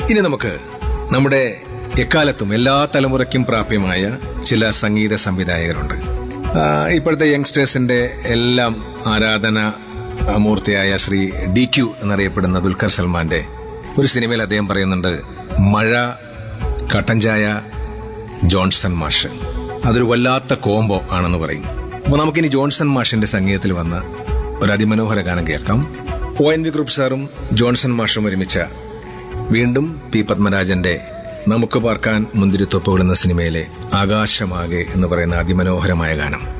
ഇനി നമുക്ക് നമ്മുടെ എക്കാലത്തും എല്ലാ തലമുറയ്ക്കും പ്രാപ്യമായ ചില സംഗീത സംവിധായകരുണ്ട് ആ, ഇപ്പോഴത്തെ യങ്സ്റ്റേഴ്സിന്റെ എല്ലാം ആരാധന ആ, മൂർത്തിയായ ശ്രീ ഡി ക്യു എന്നറിയപ്പെടുന്ന ദുൽഖർ സൽമാന്റെ ഒരു സിനിമയിൽ അദ്ദേഹം പറയുന്നുണ്ട് മഴ കട്ടൻചായ ജോൺസൺ മാഷ് അതൊരു വല്ലാത്ത കോംബോ ആണെന്ന് പറയും അപ്പൊ നമുക്കിനി ജോൺസൺ മാഷിന്റെ സംഗീതത്തിൽ വന്ന ഒരു അതിമനോഹര ഗാനം കേൾക്കാം ഒ എൻ വി ഗ്രൂപ്പ് സാറും ജോൺസൺ മാഷും ഒരുമിച്ച വീണ്ടും പി പത്മരാജന്റെ നമുക്ക് പാർക്കാൻ മുന്തിരിത്തൊപ്പുകൾ എന്ന സിനിമയിലെ ആകാശമാകെ എന്ന് പറയുന്ന അതിമനോഹരമായ ഗാനം